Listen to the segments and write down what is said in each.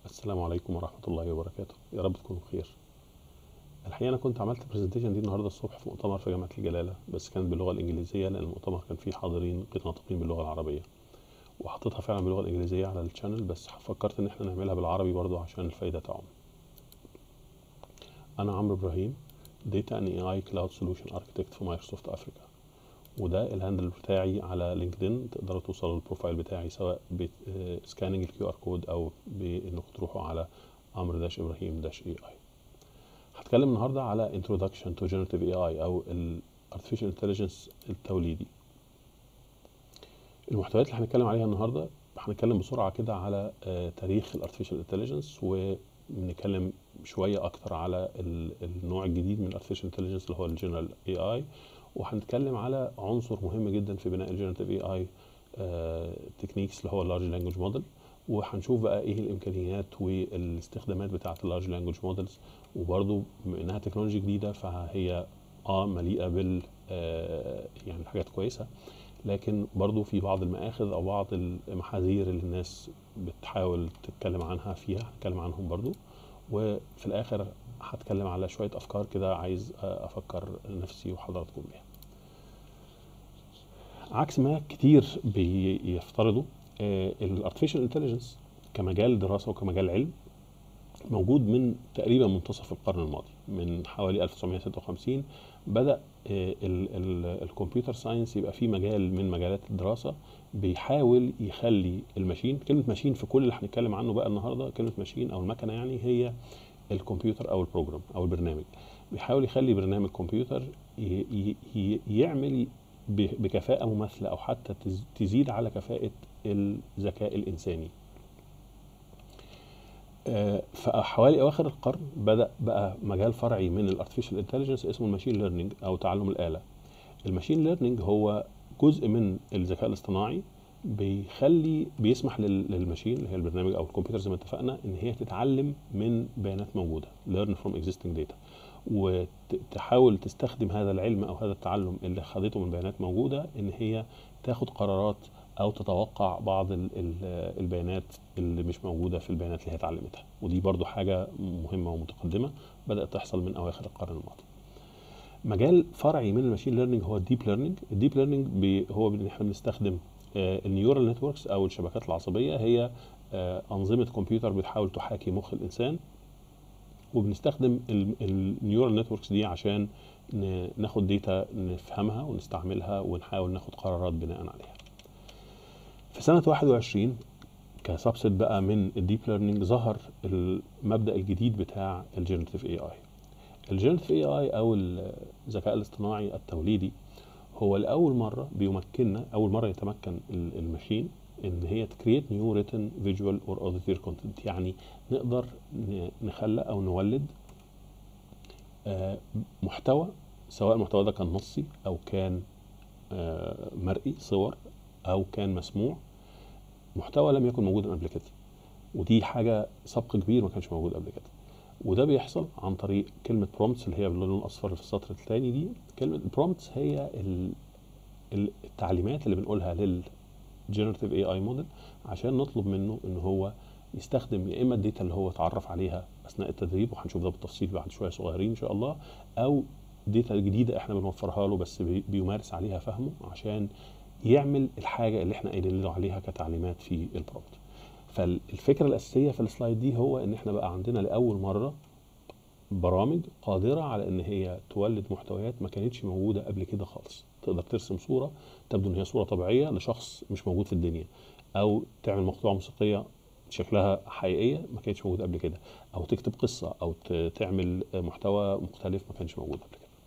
السلام عليكم ورحمة الله وبركاته يا رب تكونوا بخير الحقيقة أنا كنت عملت البرزنتيشن دي النهاردة الصبح في مؤتمر في جامعة الجلالة بس كانت باللغة الإنجليزية لأن المؤتمر كان فيه حاضرين غير ناطقين باللغة العربية وحطيتها فعلا باللغة الإنجليزية على الشانل بس فكرت إن احنا نعملها بالعربي برضو عشان الفايدة تعم أنا عمرو إبراهيم Data and AI Cloud Solution Architect في مايكروسوفت أفريكا وده الهاندل بتاعي على لينكدين تقدروا توصلوا للبروفايل بتاعي سواء بسكاننج الكيو ار كود او بانكم تروحوا على عمرو داش ابراهيم داش اي اي هتكلم النهارده على introduction to generative AI او ال artificial intelligence التوليدي المحتويات اللي هنتكلم عليها النهارده هنتكلم بسرعه كده على آه، تاريخ ال artificial intelligence ونتكلم شويه اكتر على ال- النوع الجديد من ال artificial intelligence اللي هو الجنرال اي اي وهنتكلم على عنصر مهم جدا في بناء الجنراتيف اي اي تكنيكس اللي هو اللارج لانجوج موديل وهنشوف بقى ايه الامكانيات والاستخدامات بتاعه اللارج لانجوج موديلز وبرضو بما انها تكنولوجي جديده فهي اه مليئه بال آه يعني حاجات كويسه لكن برضو في بعض المآخذ او بعض المحاذير اللي الناس بتحاول تتكلم عنها فيها هنتكلم عنهم برضو وفي الاخر هتكلم على شويه افكار كده عايز آه، افكر نفسي وحضراتكم بيها عكس ما كتير بيفترضوا الارتفيشال انتليجنس كمجال دراسه وكمجال علم موجود من تقريبا منتصف القرن الماضي من حوالي 1956 بدا الكمبيوتر ساينس يبقى في مجال من مجالات الدراسه بيحاول يخلي الماشين كلمه ماشين في كل اللي هنتكلم عنه بقى النهارده كلمه ماشين او المكنه يعني هي الكمبيوتر او البروجرام او البرنامج بيحاول يخلي برنامج كمبيوتر ي- ي- ي- يعمل ب- بكفاءة مماثلة أو حتى تز- تزيد على كفاءة الذكاء الإنساني آه، فحوالي أواخر القرن بدأ بقى مجال فرعي من الارتفيشال انتليجنس اسمه الماشين ليرنينج أو تعلم الآلة الماشين ليرنينج هو جزء من الذكاء الاصطناعي بيخلي بيسمح لل- للماشين اللي هي البرنامج او الكمبيوتر زي ما اتفقنا ان هي تتعلم من بيانات موجوده learn from existing data وتحاول تستخدم هذا العلم او هذا التعلم اللي خدته من بيانات موجوده ان هي تاخد قرارات او تتوقع بعض ال- ال- البيانات اللي مش موجوده في البيانات اللي هي اتعلمتها ودي برضو حاجه مهمه ومتقدمه بدات تحصل من اواخر القرن الماضي مجال فرعي من الماشين ليرنينج هو الديب ليرنينج الديب ليرنينج بي هو بن- احنا بنستخدم النيورال نتوركس او الشبكات العصبيه هي آه، انظمه كمبيوتر بتحاول تحاكي مخ الانسان وبنستخدم النيورال نتوركس دي عشان ن- ناخد داتا نفهمها ونستعملها ونحاول ناخد قرارات بناء عليها في سنة 21 كسبست بقى من الديب ليرنينج ظهر المبدأ الجديد بتاع الجينيراتيف اي اي الجينيراتيف اي اي او الذكاء الاصطناعي التوليدي هو لأول مرة بيمكننا أول مرة يتمكن ال- الماشين إن هي تكريت نيو ريتن فيجوال اور اوديتير كونتنت يعني نقدر ن- نخلق أو نولد آه، محتوى سواء المحتوى ده كان نصي أو كان آه، مرئي صور أو كان مسموع محتوى لم يكن موجودا قبل كده ودي حاجة سبق كبير ما كانش موجود قبل كده وده بيحصل عن طريق كلمة prompts اللي هي باللون الأصفر في السطر الثاني دي كلمة prompts هي ال- ال- التعليمات اللي بنقولها لل generative AI model عشان نطلب منه ان هو يستخدم يا اما الداتا اللي هو اتعرف عليها اثناء التدريب وهنشوف ده بالتفصيل بعد شويه صغيرين ان شاء الله او داتا جديده احنا بنوفرها له بس بي- بيمارس عليها فهمه عشان يعمل الحاجه اللي احنا قايلين له عليها كتعليمات في البرومبت فالفكره الاساسيه في السلايد دي هو ان احنا بقى عندنا لاول مره برامج قادرة على إن هي تولد محتويات ما كانتش موجودة قبل كده خالص تقدر ترسم صورة تبدو إن هي صورة طبيعية لشخص مش موجود في الدنيا أو تعمل مقطوعة موسيقية شكلها حقيقية ما كانتش موجودة قبل كده أو تكتب قصة أو ت- تعمل محتوى مختلف ما كانش موجود قبل كده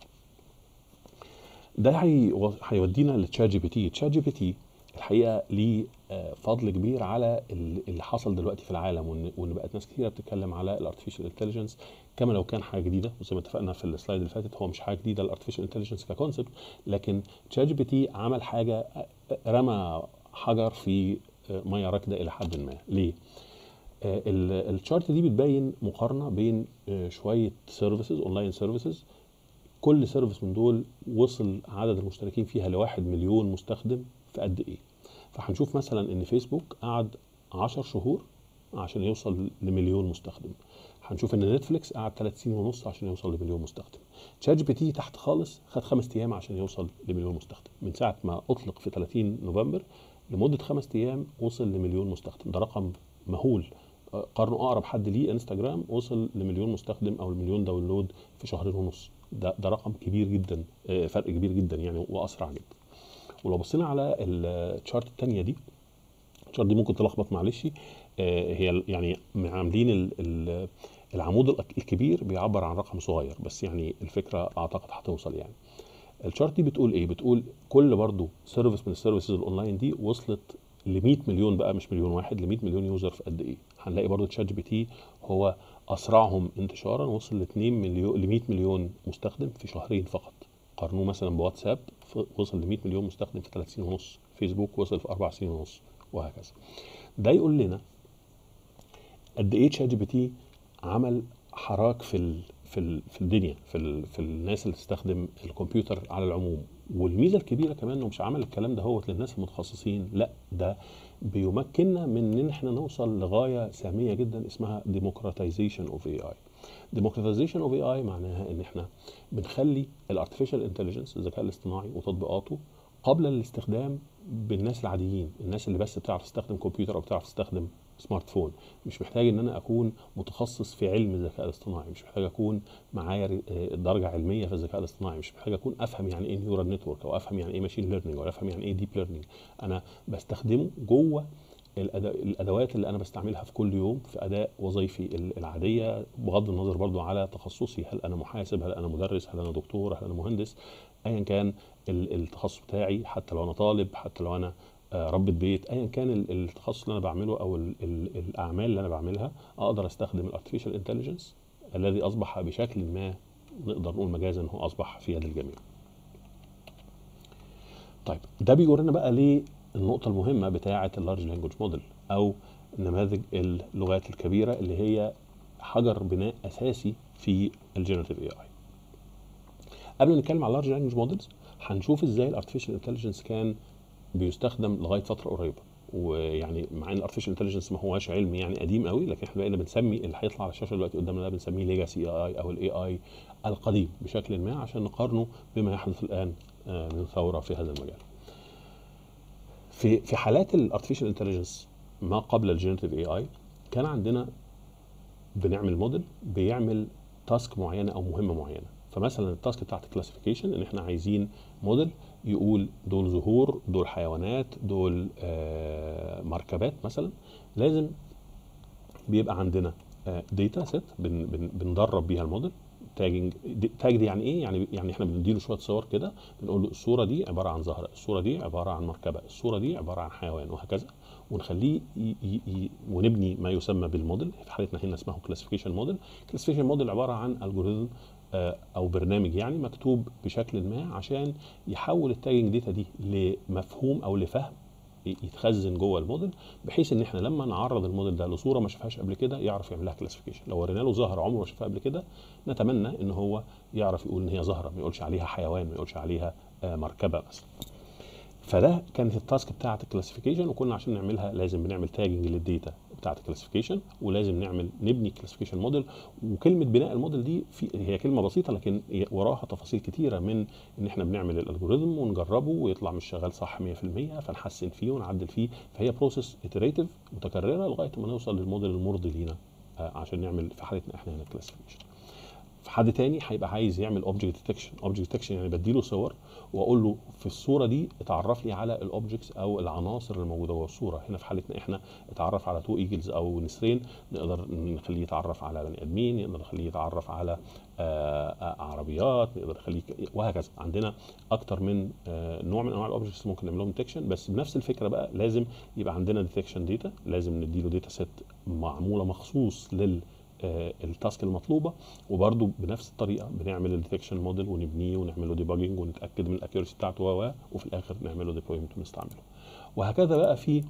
ده هي- هيودينا لتشات جي بي تي تشات جي بي تي الحقيقه ليه آه، فضل كبير على ال- اللي حصل دلوقتي في العالم وان وان بقت ناس كثيره بتتكلم على الارتفيشال انتليجنس كما لو كان حاجه جديده وزي ما اتفقنا في السلايد اللي فاتت هو مش حاجه جديده الارتفيشال انتليجنس ككونسبت لكن تشات جي بي تي عمل حاجه آه، رمى حجر في آه، ميه راكده الى حد ما ليه؟ آه، ال- الشارت دي بتبين مقارنه بين آه، شويه سيرفيسز اونلاين سيرفيسز كل سيرفيس من دول وصل عدد المشتركين فيها لواحد مليون مستخدم في قد ايه فهنشوف مثلا ان فيسبوك قعد 10 شهور عشان يوصل لمليون مستخدم هنشوف ان نتفليكس قعد ثلاث سنين ونص عشان يوصل لمليون مستخدم تشات جي بي تي تحت خالص خد خمس ايام عشان يوصل لمليون مستخدم من ساعه ما اطلق في 30 نوفمبر لمده خمس ايام وصل لمليون مستخدم ده رقم مهول آه، قارنوا اقرب حد ليه انستجرام وصل لمليون مستخدم او المليون داونلود في شهرين ونص ده ده رقم كبير جدا آه، فرق كبير جدا يعني واسرع جدا ولو بصينا على الشارت الثانيه دي الشارت دي ممكن تلخبط معلش آه، هي ال- يعني عاملين ال- ال- العمود الأك- الكبير بيعبر عن رقم صغير بس يعني الفكره اعتقد هتوصل يعني الشارت دي بتقول ايه بتقول كل برضو سيرفيس من السيرفيسز الاونلاين دي وصلت ل 100 مليون بقى مش مليون واحد ل 100 مليون يوزر في قد ايه هنلاقي برضو تشات جي بي تي هو اسرعهم انتشارا وصل ل 2 مليون ل 100 مليون مستخدم في شهرين فقط قارنوه مثلا بواتساب ف- وصل ل 100 مليون مستخدم في 3 سنين ونص فيسبوك وصل في 4 سنين ونص وهكذا ده يقول لنا قد ايه تشات جي بي تي عمل حراك في ال في ال في الدنيا في ال في الناس اللي تستخدم الكمبيوتر على العموم والميزه الكبيره كمان انه مش عمل الكلام ده هو للناس المتخصصين لا ده بيمكننا من ان احنا نوصل لغايه ساميه جدا اسمها democratization اوف اي اي democratization اوف اي اي معناها ان احنا بنخلي الارتفيشال انتليجنس الذكاء الاصطناعي وتطبيقاته قبل الاستخدام بالناس العاديين الناس اللي بس بتعرف تستخدم كمبيوتر او بتعرف تستخدم سمارت فون مش محتاج ان انا اكون متخصص في علم الذكاء الاصطناعي مش محتاج اكون معايا ر- آه، درجه علميه في الذكاء الاصطناعي مش محتاج اكون افهم يعني ايه نيورال نتورك او افهم يعني ايه ماشين ليرنينج او افهم يعني ايه ديب ليرنينج انا بستخدمه جوه الأد- الادوات اللي انا بستعملها في كل يوم في اداء وظيفي ال- العاديه بغض النظر برضو على تخصصي هل انا محاسب هل انا مدرس هل انا دكتور هل انا مهندس ايا كان ال- التخصص بتاعي حتى لو انا طالب حتى لو انا آه، ربة بيت ايا كان ال- التخصص اللي انا بعمله او ال- ال- الاعمال اللي انا بعملها اقدر استخدم الارتفيشال انتليجنس الذي اصبح بشكل ما نقدر نقول مجازا هو اصبح في يد الجميع. طيب ده بيورينا بقى ليه النقطة المهمة بتاعة اللارج لانجوج موديل أو نماذج اللغات الكبيرة اللي هي حجر بناء أساسي في الجينيراتيف اي اي. قبل ما نتكلم على اللارج لانجوج موديلز هنشوف ازاي الارتفيشال انتليجنس كان بيستخدم لغايه فتره قريبه ويعني مع ان الارتفيشال انتليجنس ما هوش علم يعني قديم قوي لكن احنا بقينا بنسمي اللي هيطلع على الشاشه دلوقتي قدامنا ده بنسميه ليجاسي اي اي او الاي اي القديم بشكل ما عشان نقارنه بما يحدث الان آه، من ثوره في هذا المجال. في في حالات الارتفيشال انتليجنس ما قبل الجينيراتيف اي اي كان عندنا بنعمل موديل بيعمل تاسك معينه او مهمه معينه فمثلا التاسك بتاعت الكلاسيفيكيشن ان احنا عايزين موديل يقول دول زهور دول حيوانات دول آه مركبات مثلا لازم بيبقى عندنا داتا سيت بن بن بندرب بيها الموديل تاجنج تاج دي يعني ايه يعني يعني احنا بنديله شويه صور كده بنقول له الصوره دي عباره عن زهره الصوره دي عباره عن مركبه الصوره دي عباره عن حيوان وهكذا ونخليه ي ي ي ونبني ما يسمى بالموديل في حالتنا هنا اسمه كلاسيفيكيشن موديل كلاسيفيكيشن موديل عباره عن الجوريزم او برنامج يعني مكتوب بشكل ما عشان يحول التاجنج داتا دي لمفهوم او لفهم يتخزن جوه الموديل بحيث ان احنا لما نعرض الموديل ده لصوره ما شافهاش قبل كده يعرف يعمل لها كلاسيفيكيشن لو ورينا له زهره عمره ما شافها قبل كده نتمنى ان هو يعرف يقول ان هي زهره ما يقولش عليها حيوان ما يقولش عليها آه، مركبه مثلا فده كانت التاسك بتاعه الكلاسيفيكيشن وكنا عشان نعملها لازم بنعمل تاجنج للداتا بتاعه الكلاسيفيكيشن ولازم نعمل نبني كلاسيفيكيشن موديل وكلمه بناء الموديل دي في هي كلمه بسيطه لكن هي وراها تفاصيل كتيره من ان احنا بنعمل الالجوريزم ونجربه ويطلع مش شغال صح 100% فنحسن فيه ونعدل فيه فهي بروسيس اتريتيف متكرره لغايه ما نوصل للموديل المرضي لينا آه، عشان نعمل في حالتنا احنا هنا كلاسيفيكيشن في حد تاني هيبقى عايز يعمل اوبجكت ديتكشن اوبجكت ديتكشن يعني بديله صور واقول له في الصوره دي اتعرف لي على الاوبجكتس او العناصر اللي موجوده جوه الصوره هنا في حالتنا احنا اتعرف على تو ايجلز او نسرين نقدر نخليه يتعرف على بني ادمين نقدر نخليه يتعرف على آه، آه، عربيات نقدر نخليه وهكذا عندنا اكتر من آه، نوع من انواع الاوبجكتس ممكن نعمل لهم ديتكشن بس بنفس الفكره بقى لازم يبقى عندنا ديتكشن داتا لازم نديله داتا سيت معموله مخصوص لل آه، التاسك المطلوبه وبرده بنفس الطريقه بنعمل الديتكشن موديل ونبنيه ونعمل له ديباجنج ونتاكد من الاكيورسي بتاعته و و وفي الاخر نعمل له ديبلويمنت ونستعمله وهكذا بقى في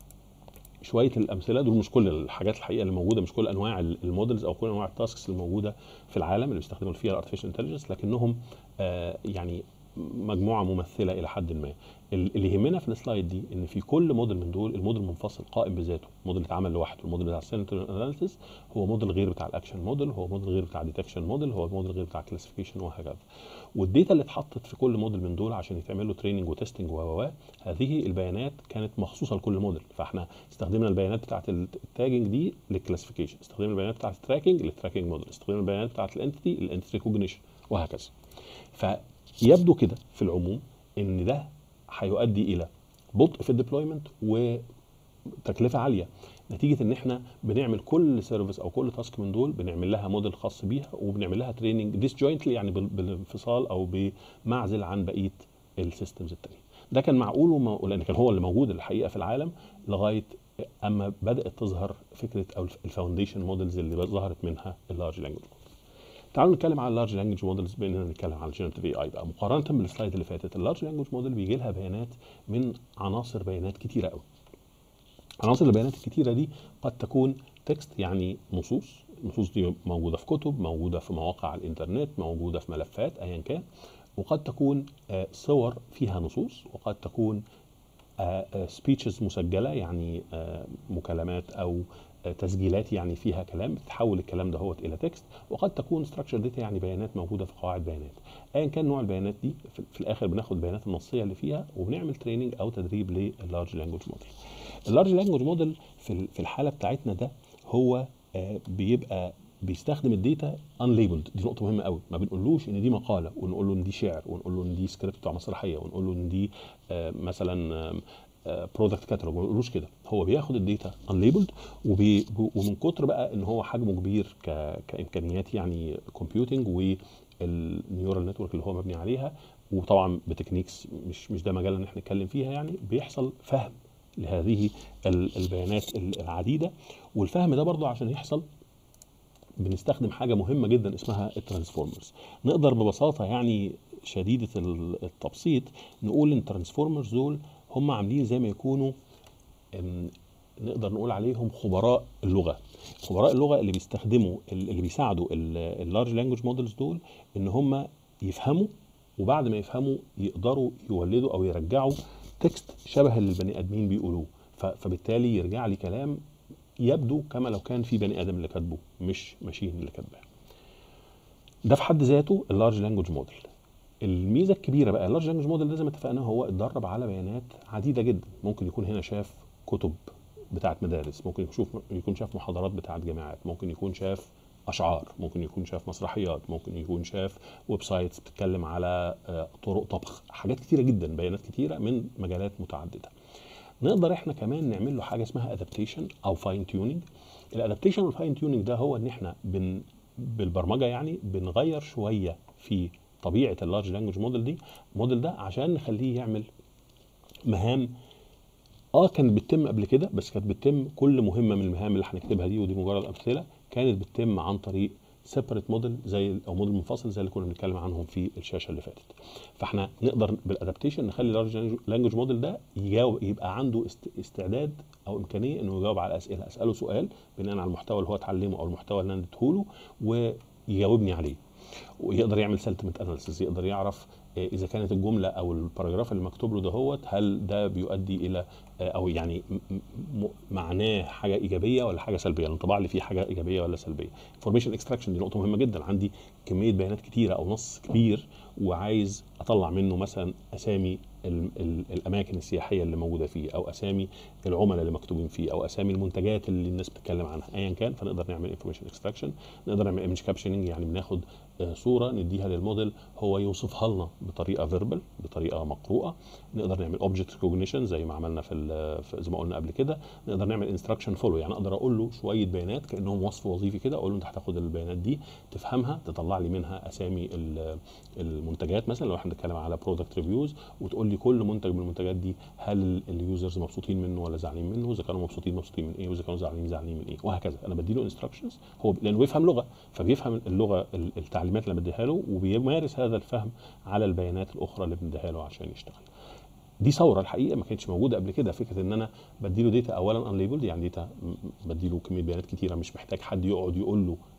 شويه الامثله دول مش كل الحاجات الحقيقه اللي موجوده مش كل انواع المودلز او كل انواع التاسكس اللي موجوده في العالم اللي بيستخدموا فيها الارتفيشال انتليجنس لكنهم آه يعني مجموعه ممثله الى حد ما ال- اللي يهمنا في السلايد دي ان في كل موديل من دول الموديل منفصل قائم بذاته موديل اتعمل لوحده الموديل بتاع السنترال اناليسيس هو موديل غير بتاع الاكشن موديل هو موديل غير بتاع الديتكشن موديل هو موديل غير بتاع الكلاسيفيكيشن وهكذا والداتا اللي اتحطت في كل موديل من دول عشان يتعمل له تريننج وتستنج و و و هذه البيانات كانت مخصوصه لكل موديل فاحنا استخدمنا البيانات بتاعه التاجنج دي للكلاسيفيكيشن استخدمنا البيانات بتاعه التراكنج للتراكنج موديل استخدمنا البيانات بتاعه الانتيتي الانتيتي ريكوجنيشن وهكذا فيبدو كده في العموم ان ده هيؤدي الى بطء في الديبلويمنت وتكلفه عاليه نتيجه ان احنا بنعمل كل سيرفيس او كل تاسك من دول بنعمل لها موديل خاص بيها وبنعمل لها تريننج ديس جوينتلي يعني بال- بالانفصال او بمعزل عن بقيه السيستمز التانيه ده كان معقول وما لان كان هو اللي موجود الحقيقه في العالم لغايه اما بدات تظهر فكره او الفاونديشن موديلز اللي ظهرت منها اللارج لانجوج تعالوا نتكلم على اللارج لانجوج موديلز باننا نتكلم على الجنريتيف اي اي بقى مقارنه بالسلايد اللي فاتت اللارج لانجوج موديل بيجي لها بيانات من عناصر بيانات كتيره قوي عناصر البيانات الكتيره دي قد تكون تكست يعني نصوص النصوص دي موجوده في كتب موجوده في مواقع على الانترنت موجوده في ملفات ايا كان وقد تكون آه، صور فيها نصوص وقد تكون سبيتشز مسجله يعني آه، مكالمات او آه، تسجيلات يعني فيها كلام بتحول الكلام ده هو الى تكست وقد تكون ستراكشر داتا يعني بيانات موجوده في قواعد بيانات ايا كان نوع البيانات دي في, في الاخر بناخد البيانات النصيه اللي فيها وبنعمل تريننج او تدريب لللارج لانجوج موديل اللارج لانجوج موديل في ال- في الحاله بتاعتنا ده هو آه، بيبقى بيستخدم الداتا انليبلد دي نقطه مهمه قوي ما بنقولوش ان دي مقاله ونقول له ان دي شعر ونقول له ان دي سكريبت بتاع مسرحيه ونقول له ان دي آه، مثلا برودكت كاتالوج ما بنقولوش كده هو بياخد الداتا انليبلد ومن كتر بقى ان هو حجمه كبير ك- كامكانيات يعني كومبيوتنج والنيورال نتورك اللي هو مبني عليها وطبعا بتكنيكس مش مش ده مجالنا ان احنا نتكلم فيها يعني بيحصل فهم لهذه ال- البيانات ال- العديده والفهم ده برضه عشان يحصل بنستخدم حاجه مهمه جدا اسمها الترانسفورمرز نقدر ببساطه يعني شديده ال- التبسيط نقول ان الترانسفورمرز دول هم عاملين زي ما يكونوا أم، نقدر نقول عليهم خبراء اللغه خبراء اللغه اللي بيستخدموا اللي بيساعدوا اللارج لانجوج مودلز دول ان هم يفهموا وبعد ما يفهموا يقدروا يولدوا او يرجعوا تكست شبه اللي البني ادمين بيقولوه ف- فبالتالي يرجع لي كلام يبدو كما لو كان في بني ادم اللي كاتبه مش ماشين اللي كاتباه ده في حد ذاته اللارج لانجوج موديل الميزه الكبيره بقى اللارج لانجوج موديل ده زي ما اتفقنا هو اتدرب على بيانات عديده جدا ممكن يكون هنا شاف كتب بتاعت مدارس ممكن يشوف يكون شاف محاضرات بتاعت جامعات ممكن يكون شاف اشعار ممكن يكون شاف مسرحيات ممكن يكون شاف ويب سايتس بتتكلم على آه، طرق طبخ حاجات كتيره جدا بيانات كتيره من مجالات متعدده نقدر احنا كمان نعمل له حاجه اسمها ادابتيشن او فاين تيوننج الادابتيشن والفاين تيوننج ده هو ان احنا بن بالبرمجه يعني بنغير شويه في طبيعه اللارج لانجوج موديل دي الموديل ده عشان نخليه يعمل مهام اه كانت بتتم قبل كده بس كانت بتتم كل مهمه من المهام اللي هنكتبها دي ودي مجرد امثله كانت بتتم عن طريق سيبريت موديل زي او موديل منفصل زي اللي كنا بنتكلم عنهم في الشاشه اللي فاتت فاحنا نقدر بالادابتيشن نخلي اللارج لانجوج موديل ده يجاوب يبقى عنده است- استعداد او امكانيه انه يجاوب على اسئله اساله سؤال بناء على المحتوى اللي هو اتعلمه او المحتوى اللي انا اديته له ويجاوبني عليه ويقدر يعمل سنتمنت اناليسيس يقدر يعرف آه، اذا كانت الجمله او الباراجراف اللي مكتوب له دهوت هل ده بيؤدي الى آه، او يعني م- م- معناه حاجه ايجابيه ولا حاجه سلبيه الانطباع اللي فيه حاجه ايجابيه ولا سلبيه انفورميشن اكستراكشن دي نقطه مهمه جدا عندي كميه بيانات كتيره او نص كبير وعايز اطلع منه مثلا اسامي ال- ال- الاماكن السياحيه اللي موجوده فيه او اسامي العملاء اللي مكتوبين فيه او اسامي المنتجات اللي الناس بتتكلم عنها ايا كان فنقدر نعمل انفورميشن اكستراكشن نقدر نعمل ايمج كابشننج يعني بناخد آه، صوره نديها للموديل هو يوصفها لنا بطريقه فيربال بطريقه مقروءه نقدر نعمل اوبجكت ريكوجنيشن زي ما عملنا في ال- في- زي ما قلنا قبل كده نقدر نعمل انستراكشن فولو يعني اقدر اقول له شويه بيانات كانهم وصف وظيفي كده اقول له انت هتاخد البيانات دي تفهمها تطلع لي منها اسامي ال- المنتجات مثلا لو احنا بنتكلم على برودكت ريفيوز وتقول لي كل منتج من المنتجات دي هل اليوزرز مبسوطين منه ولا زعلانين منه اذا كانوا مبسوطين مبسوطين من ايه واذا كانوا زعلانين زعلانين من ايه وهكذا انا بديله انستراكشنز هو لانه بيفهم لغه فبيفهم اللغه ال- التعليمات اللي بديها له وبيمارس هذا الفهم على البيانات الاخرى اللي بنديها له عشان يشتغل دي ثوره الحقيقه ما كانتش موجوده قبل كده فكره ان انا بديله داتا اولا انليبلد يعني داتا م- بديله كميه بيانات كتيره مش محتاج حد يقعد يقول له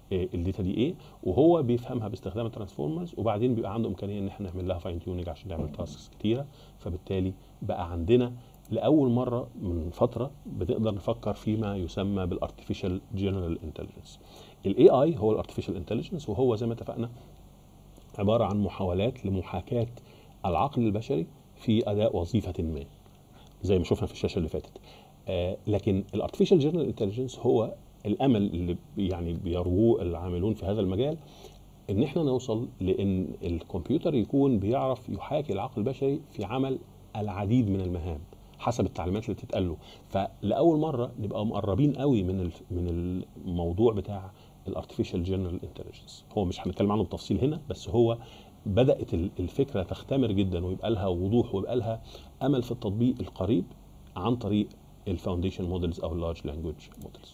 آه، الداتا دي ايه وهو بيفهمها باستخدام الترانسفورمرز وبعدين بيبقى عنده امكانيه ان احنا نعمل لها فاين تيوننج عشان نعمل تاسكس كتيره فبالتالي بقى عندنا لاول مره من فتره بنقدر نفكر فيما يسمى بالارتفيشال جنرال انتليجنس الاي اي هو الارتفيشال انتليجنس وهو زي ما اتفقنا عباره عن محاولات لمحاكاه العقل البشري في اداء وظيفه ما زي ما شفنا في الشاشه اللي فاتت آه لكن الارتفيشال جنرال انتليجنس هو الامل اللي بي- يعني بيرجوه العاملون في هذا المجال ان احنا نوصل لان الكمبيوتر يكون بيعرف يحاكي العقل البشري في عمل العديد من المهام حسب التعليمات اللي بتتقال له فلاول مره نبقى مقربين قوي من ال- من الموضوع بتاع الارتفيشال جنرال انتليجنس هو مش هنتكلم عنه بتفصيل هنا بس هو بدات ال- الفكره تختمر جدا ويبقى لها وضوح ويبقى لها امل في التطبيق القريب عن طريق الفاونديشن مودلز او اللارج لانجوج مودلز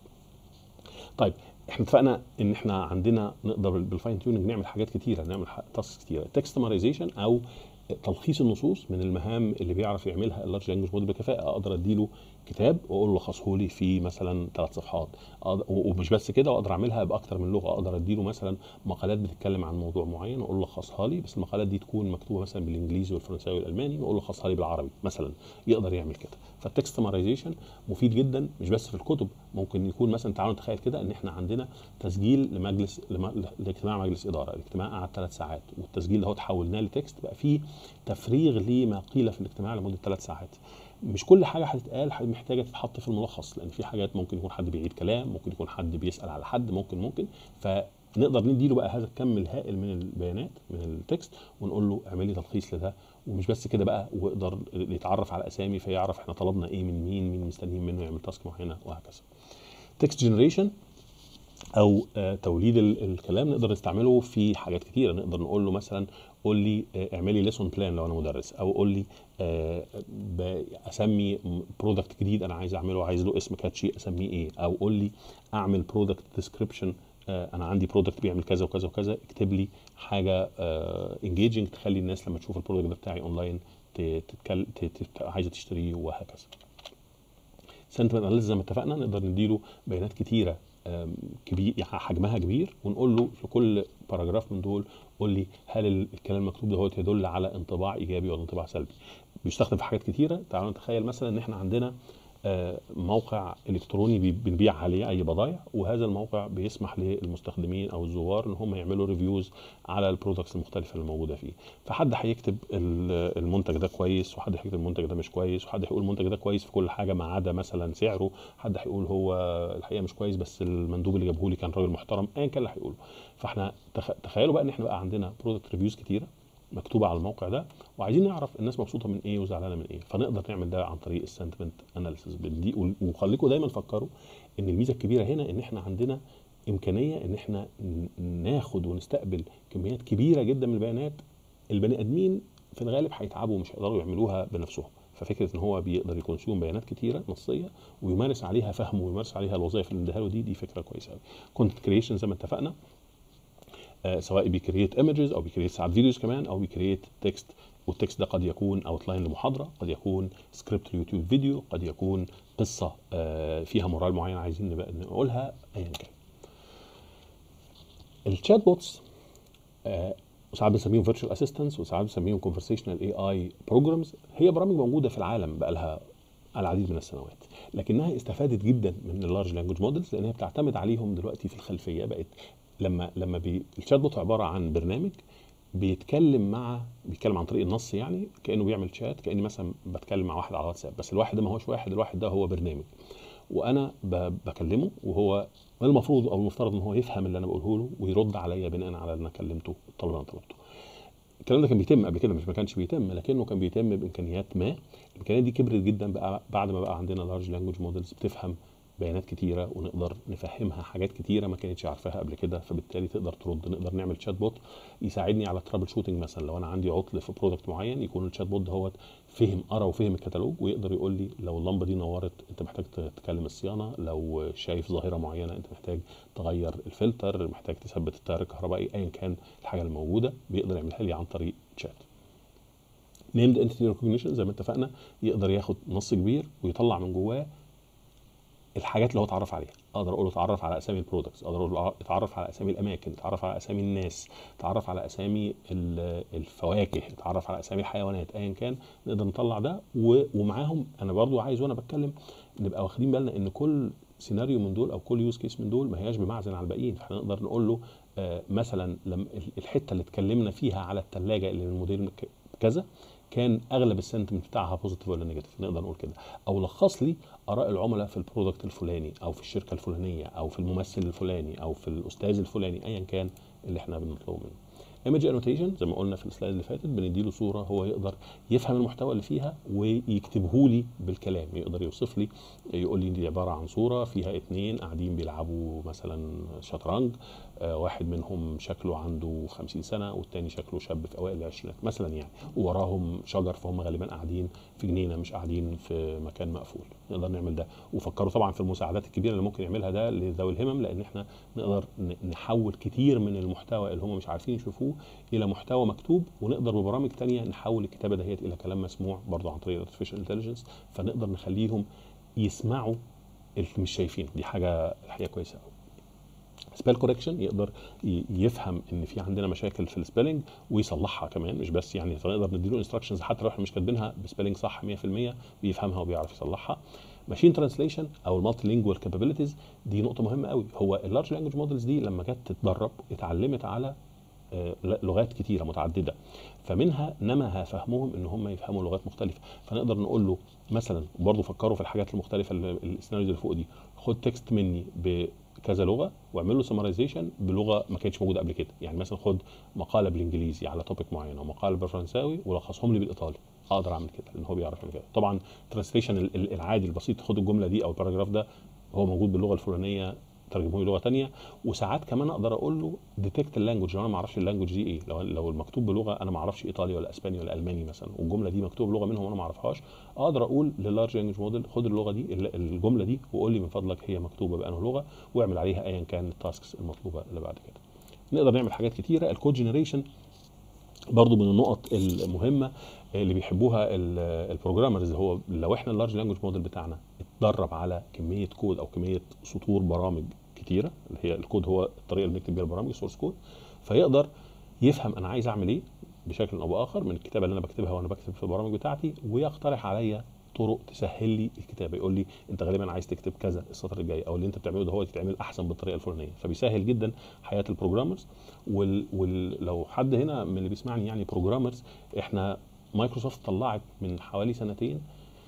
طيب احنا اتفقنا ان احنا عندنا نقدر بالفاين تيوننج نعمل حاجات كتيره نعمل تاسكس كتيره تكستمايزيشن او تلخيص النصوص من المهام اللي بيعرف يعملها اللارج لانجوج موديل بكفاءه اقدر اديله كتاب واقول له لخصه لي في مثلا ثلاث صفحات أقدر- ومش بس كده واقدر اعملها باكتر من لغه اقدر اديله مثلا مقالات بتتكلم عن موضوع معين واقول له لخصها لي بس المقالات دي تكون مكتوبه مثلا بالانجليزي والفرنساوي والالماني واقول له لخصها لي بالعربي مثلا يقدر يعمل كده فالتكستمايزيشن مفيد جدا مش بس في الكتب ممكن يكون مثلا تعالوا نتخيل كده ان احنا عندنا تسجيل لمجلس لم- لاجتماع مجلس اداره الاجتماع قعد ثلاث ساعات والتسجيل ده تحولناه لتكست بقى فيه تفريغ لما قيل في الاجتماع لمده ثلاث ساعات مش كل حاجه هتتقال ح- محتاجه تتحط في الملخص لان في حاجات ممكن يكون حد بيعيد كلام ممكن يكون حد بيسال على حد ممكن ممكن فنقدر نديله بقى هذا الكم الهائل من البيانات من التكست ونقول له اعمل لي تلخيص لده ومش بس كده بقى ويقدر يتعرف على اسامي فيعرف احنا طلبنا ايه من مين مين مستنيين منه يعمل تاسك معينه وهكذا تكست جنريشن او آه، توليد ال- الكلام نقدر نستعمله في حاجات كتيره نقدر نقول له مثلا قول لي آه، اعملي ليسون بلان لو انا مدرس او قول لي آه، ب- اسمي برودكت جديد انا عايز اعمله عايز له اسم كاتشي اسميه ايه او قول لي اعمل برودكت ديسكريبشن انا عندي برودكت بيعمل كذا وكذا وكذا اكتب لي حاجه انجيجنج تخلي الناس لما تشوف البرودكت ده بتاعي اونلاين تتكلم عايزه تشتريه وهكذا سنتمنت اناليسيس زي ما اتفقنا نقدر نديله بيانات كتيره آم، كبير يعني حجمها كبير ونقول له في كل باراجراف من دول قول لي هل ال- الكلام المكتوب ده هو يدل على انطباع ايجابي ولا انطباع سلبي بيستخدم في حاجات كتيره تعالوا نتخيل مثلا ان احنا عندنا آه، موقع الكتروني بي- بنبيع عليه اي بضائع وهذا الموقع بيسمح للمستخدمين او الزوار ان هم يعملوا ريفيوز على البرودكتس المختلفه اللي موجوده فيه فحد هيكتب ال- المنتج ده كويس وحد هيكتب المنتج ده مش كويس وحد هيقول المنتج ده كويس في كل حاجه ما عدا مثلا سعره حد هيقول هو الحقيقه مش كويس بس المندوب اللي جابه لي كان راجل محترم ايا كان اللي هيقوله فاحنا تخ- تخيلوا بقى ان احنا بقى عندنا برودكت ريفيوز كتيره مكتوبه على الموقع ده وعايزين نعرف الناس مبسوطه من ايه وزعلانه من ايه فنقدر نعمل ده عن طريق السنتمنت اناليسيس وخليكم دايما فكروا ان الميزه الكبيره هنا ان احنا عندنا امكانيه ان احنا ن- ناخد ونستقبل كميات كبيره جدا من البيانات البني ادمين في الغالب هيتعبوا ومش هيقدروا يعملوها بنفسهم ففكره ان هو بيقدر يكونسيوم بيانات كتيره نصيه ويمارس عليها فهم ويمارس عليها الوظائف اللي اداها له دي دي فكره كويسه قوي كونتنت كريشن زي ما اتفقنا آه، سواء بيكريت ايمجز او بيكريت ساعات فيديوز كمان او بيكريت تكست والتكست ده قد يكون اوتلاين لمحاضره قد يكون سكريبت يوتيوب فيديو قد يكون قصه آه، فيها مورال معين عايزين نبقى نقولها ايا كان الشات بوتس آه، ساعات بنسميهم فيرتشوال اسيستنتس وساعات بنسميهم كونفرسيشنال اي اي بروجرامز هي برامج موجوده في العالم بقى لها العديد من السنوات لكنها استفادت جدا من اللارج لانجوج مودلز لان هي بتعتمد عليهم دلوقتي في الخلفيه بقت لما لما بي الشات بوت عباره عن برنامج بيتكلم مع بيتكلم عن طريق النص يعني كانه بيعمل شات كاني مثلا بتكلم مع واحد على واتساب بس الواحد ده ما هوش واحد الواحد ده هو برنامج وانا ب- بكلمه وهو المفروض او المفترض ان هو يفهم اللي انا بقوله له ويرد عليا بناء على اللي انا كلمته الطلب اللي انا طلبته الكلام ده كان بيتم قبل كده مش ما كانش بيتم لكنه كان بيتم بامكانيات ما الامكانيات دي كبرت جدا بقى بعد ما بقى عندنا لارج لانجوج مودلز بتفهم بيانات كتيره ونقدر نفهمها حاجات كتيره ما كانتش عارفاها قبل كده فبالتالي تقدر ترد نقدر نعمل شات بوت يساعدني على الترابل شوتنج مثلا لو انا عندي عطل في برودكت معين يكون الشات بوت دهوت فهم قرا وفهم الكتالوج ويقدر يقول لي لو اللمبه دي نورت انت محتاج تكلم الصيانه لو شايف ظاهره معينه انت محتاج تغير الفلتر محتاج تثبت التيار الكهربائي ايا كان الحاجه الموجوده بيقدر يعملها لي عن طريق شات نيمد انتيتي ريكوجنيشن زي ما اتفقنا يقدر ياخد نص كبير ويطلع من جواه الحاجات اللي هو اتعرف عليها اقدر اقول له اتعرف على اسامي البرودكتس اقدر اقول له اتعرف على اسامي الاماكن اتعرف على اسامي الناس اتعرف على اسامي ال- الفواكه اتعرف على اسامي الحيوانات ايا كان نقدر نطلع ده و- ومعاهم انا برضو عايز وانا بتكلم نبقى واخدين بالنا ان كل سيناريو من دول او كل يوز كيس من دول ما هياش بمعزل عن الباقيين فاحنا نقدر نقول له آه مثلا لما الحته اللي اتكلمنا فيها على الثلاجه اللي من الموديل ك- كذا كان اغلب السنتمنت بتاعها بوزيتيف ولا نيجاتيف نقدر نقول كده او لخص لي اراء العملاء في البرودكت الفلاني او في الشركه الفلانيه او في الممثل الفلاني او في الاستاذ الفلاني ايا كان اللي احنا بنطلبه منه ايمج انوتيشن زي ما قلنا في السلايد اللي فاتت بنديله صوره هو يقدر يفهم المحتوى اللي فيها ويكتبه لي بالكلام يقدر يوصف لي يقول لي دي عباره عن صوره فيها اتنين قاعدين بيلعبوا مثلا شطرنج آه، واحد منهم شكله عنده 50 سنه والتاني شكله شاب في اوائل العشرينات مثلا يعني ووراهم شجر فهم غالبا قاعدين في جنينه مش قاعدين في مكان مقفول نقدر نعمل ده وفكروا طبعا في المساعدات الكبيره اللي ممكن يعملها ده لذوي الهمم لان احنا نقدر ن- نحول كتير من المحتوى اللي هم مش عارفين يشوفوه الى محتوى مكتوب ونقدر ببرامج تانية نحول الكتابه دهيت الى كلام مسموع برضه عن طريق الارتفيشال انتليجنس فنقدر نخليهم يسمعوا اللي مش شايفينه دي حاجه الحقيقه كويسه قوي سبيل كوركشن يقدر ي- يفهم ان في عندنا مشاكل في السبيلنج ويصلحها كمان مش بس يعني فنقدر نديله انستراكشنز حتى لو احنا مش كاتبينها بسبيلنج صح 100% بيفهمها وبيعرف يصلحها ماشين ترانسليشن او المالتي لينجوال كابابيلتيز دي نقطه مهمه قوي هو اللارج لانجوج مودلز دي لما جت تتدرب اتعلمت على آه، لغات كتيره متعدده فمنها نمى فهمهم ان هم يفهموا لغات مختلفه فنقدر نقول له مثلا برضه فكروا في الحاجات المختلفه اللي السيناريوز اللي فوق دي خد تكست مني بكذا لغه واعمل له سمرايزيشن بلغه ما كانتش موجوده قبل كده يعني مثلا خد مقاله بالانجليزي على توبيك معين او مقاله بالفرنساوي ولخصهم لي بالايطالي اقدر اعمل كده لان هو بيعرف يعمل كده طبعا ترانسليشن العادي البسيط خد الجمله دي او الباراجراف ده هو موجود باللغه الفلانيه ترجمه لي لغه تانية وساعات كمان اقدر اقول له ديتكت اللانجوج لو انا ما اعرفش اللانجوج دي ايه لو لو المكتوب بلغه انا ما اعرفش ايطالي ولا اسباني ولا الماني مثلا والجمله دي مكتوبه بلغه منهم وانا ما اعرفهاش اقدر اقول للارج لانجوج موديل خد اللغه دي ال- الجمله دي وقول لي من فضلك هي مكتوبه بانه لغه واعمل عليها ايا كان التاسكس المطلوبه اللي بعد كده نقدر نعمل حاجات كتيره الكود جنريشن برضو من النقط المهمه اللي بيحبوها ال- البروجرامرز هو لو احنا اللارج لانجوج موديل بتاعنا اتدرب على كميه كود او كميه سطور برامج كتيره اللي هي الكود هو الطريقه اللي بنكتب بيها البرامج السورس كود فيقدر يفهم انا عايز اعمل ايه بشكل او باخر من الكتابه اللي انا بكتبها وانا بكتب في البرامج بتاعتي ويقترح عليا طرق تسهل لي الكتابه يقول لي انت غالبا عايز تكتب كذا السطر الجاي او اللي انت بتعمله ده هو يتعمل احسن بالطريقه الفلانيه فبيسهل جدا حياه البروجرامرز ولو وال لو حد هنا من اللي بيسمعني يعني بروجرامرز احنا مايكروسوفت طلعت من حوالي سنتين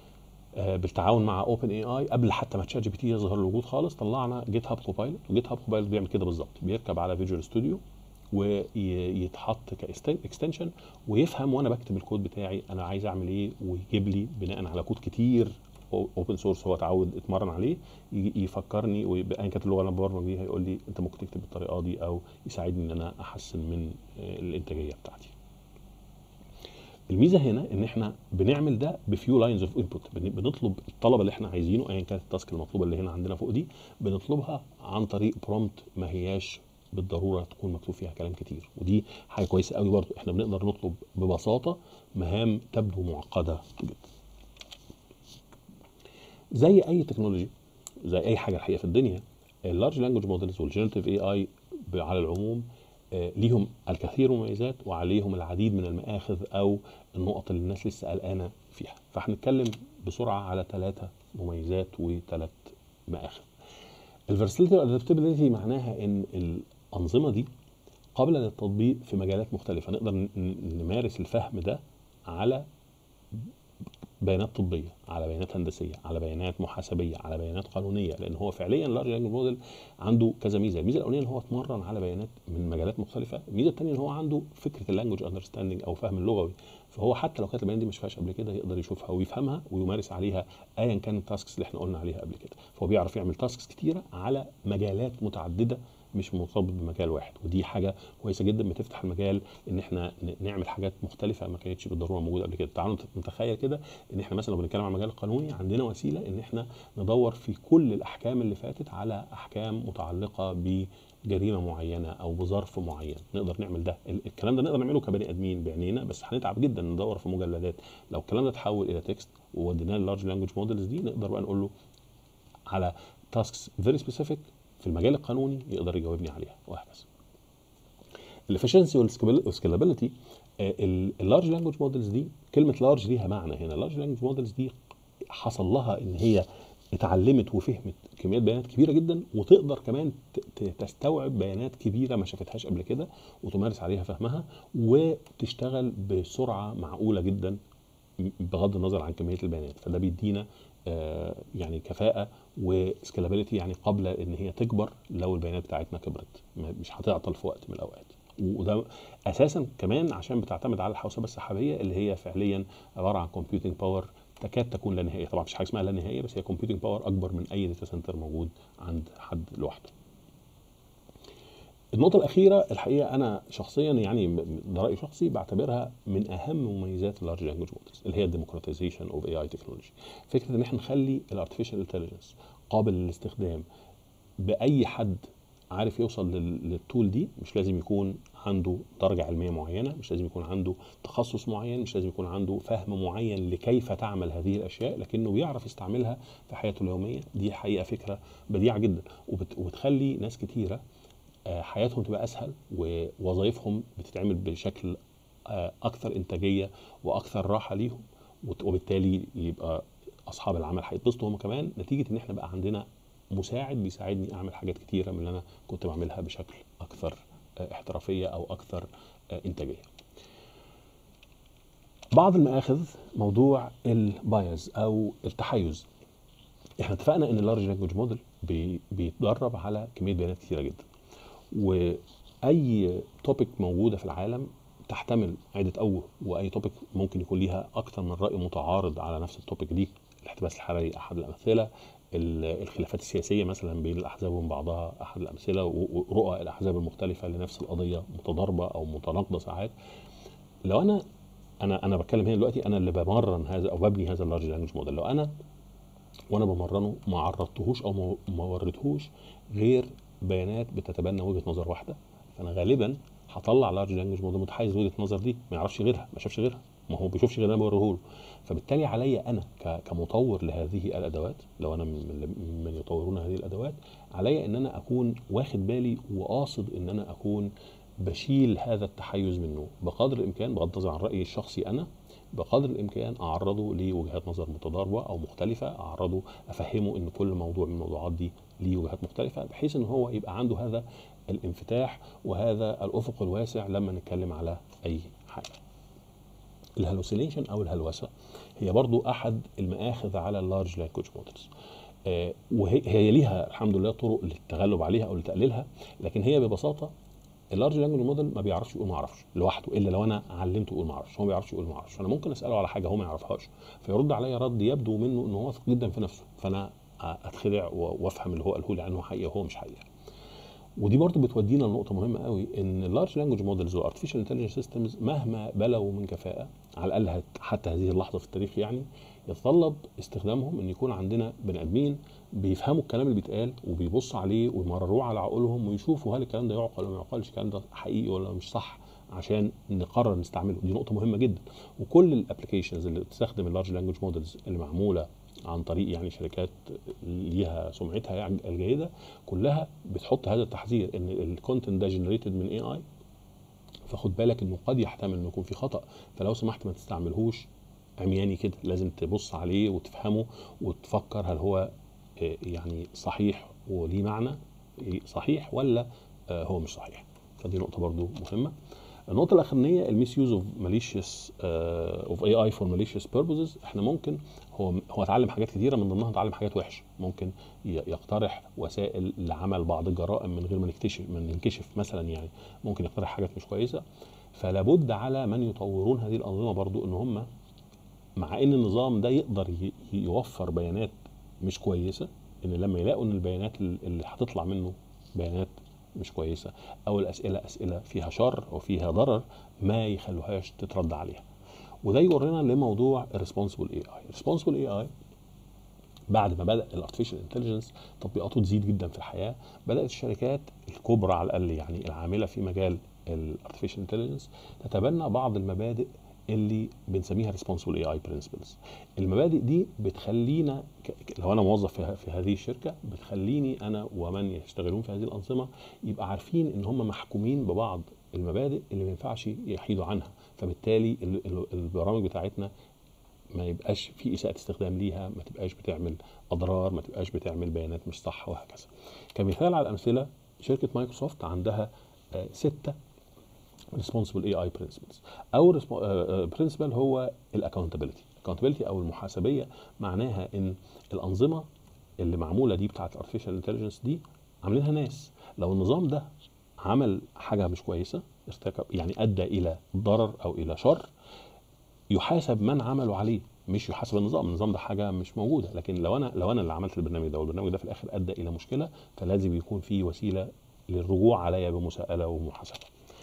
آه، بالتعاون مع اوبن اي اي قبل حتى ما تشات جي بي تي يظهر الوجود خالص طلعنا جيت هاب كوبايلوت وجيت هاب كوبايلوت بيعمل كده بالظبط بيركب على فيجوال ستوديو ويتحط كاكستنشن ويفهم وانا بكتب الكود بتاعي انا عايز اعمل ايه ويجيب لي بناء على كود كتير اوبن سورس هو اتعود اتمرن عليه يجي- يفكرني وايا كانت اللغه اللي انا ببرمج بيها يقول لي انت ممكن تكتب بالطريقه دي او يساعدني ان انا احسن من آه، الانتاجيه بتاعتي الميزه هنا ان احنا بنعمل ده بفيو لاينز اوف انبوت بنطلب الطلب اللي احنا عايزينه ايا كانت التاسك المطلوبه اللي هنا عندنا فوق دي بنطلبها عن طريق برومبت ما هياش بالضروره تكون مكتوب فيها كلام كتير ودي حاجه كويسه قوي برضو احنا بنقدر نطلب ببساطه مهام تبدو معقده جدا زي اي تكنولوجي زي اي حاجه الحقيقه في الدنيا اللارج لانجوج مودلز والجنريتيف اي اي على العموم آه، ليهم الكثير من المميزات وعليهم العديد من المآخذ او النقط اللي الناس لسه قلقانه فيها فهنتكلم بسرعه على ثلاثه مميزات وثلاث مآخذ الفيرسيتي والادابتability معناها ان الانظمه دي قابله للتطبيق في مجالات مختلفه نقدر ن- ن- نمارس الفهم ده على بيانات طبيه على بيانات هندسيه على بيانات محاسبيه على بيانات قانونيه لان هو فعليا اللارج لانجوج موديل عنده كذا ميزه الميزه الاولانيه ان هو اتمرن على بيانات من مجالات مختلفه الميزه الثانيه ان هو عنده فكره اللانجوج اندرستاندنج او فهم اللغوي فهو حتى لو كانت البيانات دي ما شافهاش قبل كده يقدر يشوفها ويفهمها ويمارس عليها ايا كان التاسكس اللي احنا قلنا عليها قبل كده فهو بيعرف يعمل تاسكس كتيره على مجالات متعدده مش مرتبط بمجال واحد ودي حاجه كويسه جدا بتفتح المجال ان احنا ن- نعمل حاجات مختلفه ما كانتش بالضروره موجوده قبل كده تعالوا نت- نتخيل كده ان احنا مثلا لو بنتكلم عن المجال القانوني عندنا وسيله ان احنا ندور في كل الاحكام اللي فاتت على احكام متعلقه بجريمه معينه او بظرف معين نقدر نعمل ده ال- الكلام ده نقدر نعمله كبني ادمين بعينينا بس هنتعب جدا ندور في مجلدات لو الكلام ده اتحول الى تكست ووديناه للارج لانجوج مودلز دي نقدر بقى نقول له على تاسكس فيري سبيسيفيك في المجال القانوني يقدر يجاوبني عليها وهكذا الافشنسي والسكيلابيلتي اللارج لانجوج مودلز دي كلمه لارج ليها معنى هنا اللارج لانجوج مودلز دي حصل لها ان هي اتعلمت وفهمت كميات بيانات كبيره جدا وتقدر كمان ت- ت- تستوعب بيانات كبيره ما شافتهاش قبل كده وتمارس عليها فهمها وتشتغل بسرعه معقوله جدا بغض النظر عن كميه البيانات فده بيدينا آه، يعني كفاءه وسكيلابيلتي يعني قبل ان هي تكبر لو البيانات بتاعتنا كبرت ما- مش هتعطل في وقت من الاوقات وده اساسا كمان عشان بتعتمد على الحوسبه السحابيه اللي هي فعليا عباره عن كومبيوتنج باور تكاد تكون لا نهائيه طبعا مفيش حاجه اسمها لا نهائيه بس هي كومبيوتنج باور اكبر من اي داتا سنتر موجود عند حد لوحده النقطة الأخيرة الحقيقة أنا شخصيا يعني م- ده رأي شخصي بعتبرها من أهم مميزات اللارج لانجوج مودلز اللي هي الديموكراتيزيشن اوف اي اي تكنولوجي فكرة إن احنا نخلي الارتفيشال انتليجنس قابل للاستخدام بأي حد عارف يوصل لل- للتول دي مش لازم يكون عنده درجة علمية معينة مش لازم يكون عنده تخصص معين مش لازم يكون عنده فهم معين لكيف تعمل هذه الأشياء لكنه بيعرف يستعملها في حياته اليومية دي حقيقة فكرة بديعة جدا وبت- وبتخلي ناس كتيرة آه، حياتهم تبقى اسهل ووظائفهم بتتعمل بشكل آه، اكثر انتاجيه واكثر راحه ليهم وت- وبالتالي يبقى اصحاب العمل هيتبسطوا هم كمان نتيجه ان احنا بقى عندنا مساعد بيساعدني اعمل حاجات كتيره من اللي انا كنت بعملها بشكل اكثر آه، احترافيه او اكثر آه، انتاجيه. بعض المآخذ موضوع البايز او التحيز احنا اتفقنا ان اللارج لانجوج موديل بيتدرب على كميه بيانات كتيره جدا واي توبيك موجوده في العالم تحتمل عده اوجه واي توبيك ممكن يكون ليها اكثر من راي متعارض على نفس التوبيك دي الاحتباس الحراري احد الامثله ال- الخلافات السياسيه مثلا بين الاحزاب وبين بعضها احد الامثله و- ورؤى الاحزاب المختلفه لنفس القضيه متضاربه او متناقضه ساعات لو انا انا انا بتكلم هنا دلوقتي انا اللي بمرن هذا او ببني هذا اللارج لانجوج موديل لو انا وانا بمرنه ما عرضتهوش او ما- ما وريتهوش غير بيانات بتتبنى وجهه نظر واحده فانا غالبا هطلع لارج لانجوج موديل متحيز وجهه النظر دي ما يعرفش غيرها ما شافش غيرها ما هو بيشوفش غير اللي انا بوريه له فبالتالي عليا انا ك- كمطور لهذه الادوات لو انا من من يطورون هذه الادوات عليا ان انا اكون واخد بالي وقاصد ان انا اكون بشيل هذا التحيز منه بقدر الامكان بغض النظر عن رايي الشخصي انا بقدر الامكان اعرضه لوجهات نظر متضاربه او مختلفه اعرضه افهمه ان كل موضوع من الموضوعات دي ليه وجهات مختلفه بحيث ان هو يبقى عنده هذا الانفتاح وهذا الافق الواسع لما نتكلم على اي حاجه الهلوسينيشن او الهلوسه هي برضو احد المآخذ على اللارج لانجوج مودلز وهي هي ليها الحمد لله طرق للتغلب عليها او لتقليلها لكن هي ببساطه اللارج لانجوج موديل ما بيعرفش يقول ما اعرفش لوحده الا لو انا علمته يقول ما اعرفش هو ما بيعرفش يقول ما اعرفش فانا ممكن اساله على حاجه هو ما يعرفهاش فيرد عليا رد يبدو منه ان هو واثق جدا في نفسه فانا اتخدع و- وافهم اللي هو قاله لي عنه حقيقه وهو مش حقيقه ودي برضو بتودينا لنقطه مهمه قوي ان اللارج لانجوج موديلز والارتفيشال انتليجنس سيستمز مهما بلغوا من كفاءه على الاقل هت- حتى هذه اللحظه في التاريخ يعني يتطلب استخدامهم ان يكون عندنا بني ادمين بيفهموا الكلام اللي بيتقال وبيبصوا عليه ويمرروه على عقولهم ويشوفوا هل الكلام ده يعقل ولا ما يعقلش الكلام ده حقيقي ولا مش صح عشان نقرر نستعمله دي نقطه مهمه جدا وكل الابلكيشنز اللي بتستخدم اللارج لانجوج موديلز اللي معموله عن طريق يعني شركات ليها سمعتها يعني الجيده كلها بتحط هذا التحذير ان الكونتنت ده جنريتد من اي اي فخد بالك انه قد يحتمل انه يكون في خطا فلو سمحت ما تستعملهوش عمياني كده لازم تبص عليه وتفهمه وتفكر هل هو آه، يعني صحيح وليه معنى آه، صحيح ولا آه، هو مش صحيح فدي نقطه برضو مهمه النقطه الاخرانيه الميس يوز اوف ماليشيوس اوف اي اي فور ماليشيوس بيربوزز احنا ممكن هو هو اتعلم حاجات كتيره من ضمنها اتعلم حاجات وحشه ممكن ي- يقترح وسائل لعمل بعض الجرائم من غير ما نكتشف من ننكشف مثلا يعني ممكن يقترح حاجات مش كويسه فلا بد على من يطورون هذه الانظمه برضو ان هم مع ان النظام ده يقدر ي- يوفر بيانات مش كويسه ان لما يلاقوا ان البيانات اللي هتطلع منه بيانات مش كويسه او الاسئله اسئله فيها شر او فيها ضرر ما يخلوهاش تترد عليها وده يورينا لموضوع الريسبونسبل اي اي الريسبونسبل اي اي بعد ما بدا الارتفيشال انتليجنس تطبيقاته تزيد جدا في الحياه بدات الشركات الكبرى على الاقل يعني العامله في مجال الارتفيشال انتليجنس تتبنى بعض المبادئ اللي بنسميها responsible AI principles المبادئ دي بتخلينا ك- ك- لو انا موظف في, ه- في هذه الشركه بتخليني انا ومن يشتغلون في هذه الانظمه يبقى عارفين ان هم محكومين ببعض المبادئ اللي ما ينفعش يحيدوا عنها فبالتالي ال- ال- البرامج بتاعتنا ما يبقاش في اساءه استخدام ليها ما تبقاش بتعمل اضرار ما تبقاش بتعمل بيانات مش صح وهكذا كمثال على الامثله شركه مايكروسوفت عندها آه، ستة responsible AI principles اول برنسبل هو الاكونتابيلتي الاكونتابيلتي او المحاسبيه معناها ان الانظمه اللي معموله دي بتاعت الارتفيشال انتليجنس دي عاملينها ناس لو النظام ده عمل حاجه مش كويسه ارتكب يعني ادى الى ضرر او الى شر يحاسب من عملوا عليه مش يحاسب النظام النظام ده حاجه مش موجوده لكن لو انا لو انا اللي عملت البرنامج ده والبرنامج ده في الاخر ادى الى مشكله فلازم يكون في وسيله للرجوع عليا بمساءله ومحاسبه